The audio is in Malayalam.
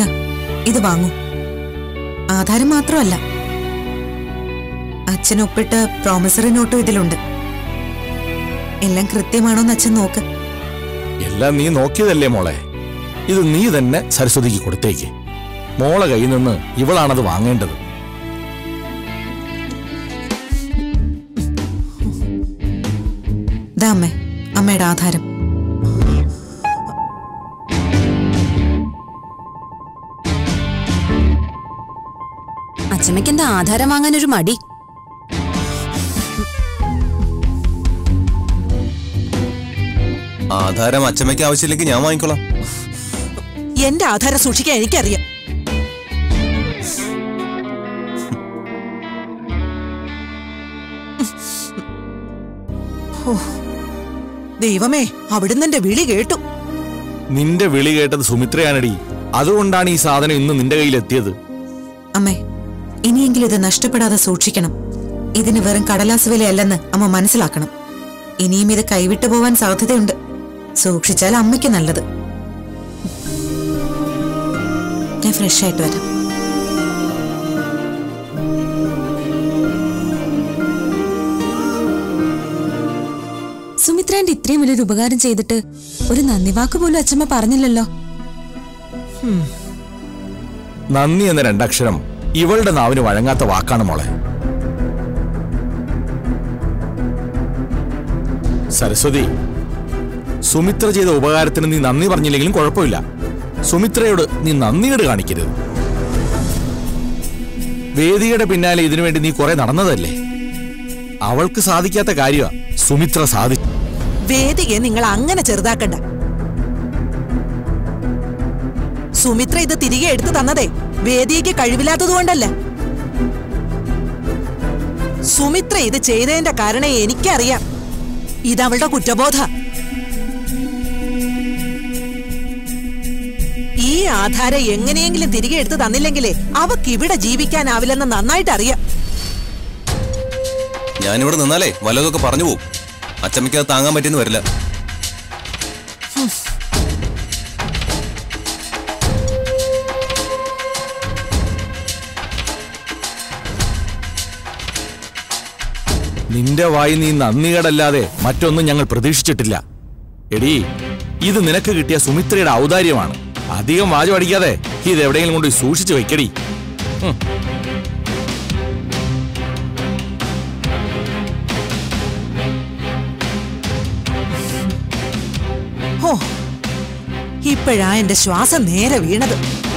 അച്ഛ ഇത് വാങ്ങൂ ആധാരം മാത്രമല്ല അച്ഛൻ ഒപ്പിട്ട് പ്രോമിസറി നോട്ടും ഇതിലുണ്ട് എല്ലാം കൃത്യമാണോന്ന് അച്ഛൻ നോക്ക് എല്ലാം നീ നോക്കിയതല്ലേ മോളെ ഇത് നീ തന്നെ സരസ്വതിക്ക് കൊടുത്തേക്ക് മോളെ കയ്യിൽ നിന്ന് ഇവളാണത് വാങ്ങേണ്ടത് ദാ അമ്മേ അമ്മയുടെ ആധാരം അച്ഛമ്മയ്ക്ക് എന്താ ആധാരം വാങ്ങാൻ ഒരു മടി ആധാരം അച്ചമ്മയ്ക്ക് ആവശ്യമില്ലെങ്കിൽ ഞാൻ വാങ്ങിക്കോളാം എന്റെ ആധാരം സൂക്ഷിക്കാൻ എനിക്കറിയാം ഹോ, ദൈവമേ അവിടുന്ന് എന്റെ വിളി കേട്ടു നിന്റെ വിളി കേട്ടത് സുമിത്രയാണടി അതുകൊണ്ടാണ് ഈ സാധനം ഇന്ന് നിന്റെ കയ്യിൽ എത്തിയത് അമ്മേ ഇനിയെങ്കിലും ഇത് നഷ്ടപ്പെടാതെ സൂക്ഷിക്കണം ഇതിന് വെറും കടലാസ് വിലയല്ലെന്ന് അമ്മ മനസ്സിലാക്കണം ഇനിയും ഇത് കൈവിട്ടു പോവാൻ സാധ്യതയുണ്ട് സൂക്ഷിച്ചാൽ അമ്മയ്ക്ക് നല്ലത് ഞാൻ ഫ്രഷ് ആയിട്ട് വരാം സുമിത്രാന്റെ ഇത്രയും വലിയൊരു ഉപകാരം ചെയ്തിട്ട് ഒരു നന്ദി വാക്ക് പോലും അച്ഛമ്മ പറഞ്ഞില്ലല്ലോ നന്ദി എന്ന രണ്ടക്ഷരം ഇവളുടെ നാവിന് വഴങ്ങാത്ത വാക്കാണ് മോളെ സരസ്വതി സുമിത്ര ചെയ്ത ഉപകാരത്തിന് നീ നന്ദി പറഞ്ഞില്ലെങ്കിലും കുഴപ്പമില്ല സുമിത്രയോട് നീ നന്ദിയോട് കാണിക്കരുത് വേദിയുടെ പിന്നാലെ ഇതിനുവേണ്ടി നീ കുറെ നടന്നതല്ലേ അവൾക്ക് സാധിക്കാത്ത കാര്യമാ സുമിത്ര സാധിച്ചു വേദികയെ നിങ്ങൾ അങ്ങനെ ചെറുതാക്കണ്ട സുമിത്ര ഇത് തിരികെ എടുത്തു തന്നതേ വേദികയ്ക്ക് കഴിവില്ലാത്തതുകൊണ്ടല്ല സുമിത്ര ഇത് ചെയ്തതിന്റെ കാരണം എനിക്കറിയാം ഇതവളുടെ കുറ്റബോധ ഈ ആധാരം എങ്ങനെയെങ്കിലും തിരികെ എടുത്തു തന്നില്ലെങ്കിലേ അവക്ക് ഇവിടെ ജീവിക്കാനാവില്ലെന്ന് നന്നായിട്ട് അറിയാം ഞാനിവിടെ നിന്നാലേ വല്ലതൊക്കെ പറഞ്ഞു പോകും അച്ചമ്മയ്ക്ക് അത് താങ്ങാൻ പറ്റിയെന്ന് വരില്ല നിന്റെ വായി നീ നന്ദികേടല്ലാതെ മറ്റൊന്നും ഞങ്ങൾ പ്രതീക്ഷിച്ചിട്ടില്ല എടീ ഇത് നിനക്ക് കിട്ടിയ സുമിത്രയുടെ ഔദാര്യമാണ് അധികം വാചം അടിക്കാതെ ഇത് എവിടെയെങ്കിലും കൊണ്ട് സൂക്ഷിച്ചു വെക്കടി ഉം. ഹോ ഇപ്പോഴാ എന്റെ ശ്വാസം നേരെ വീണത്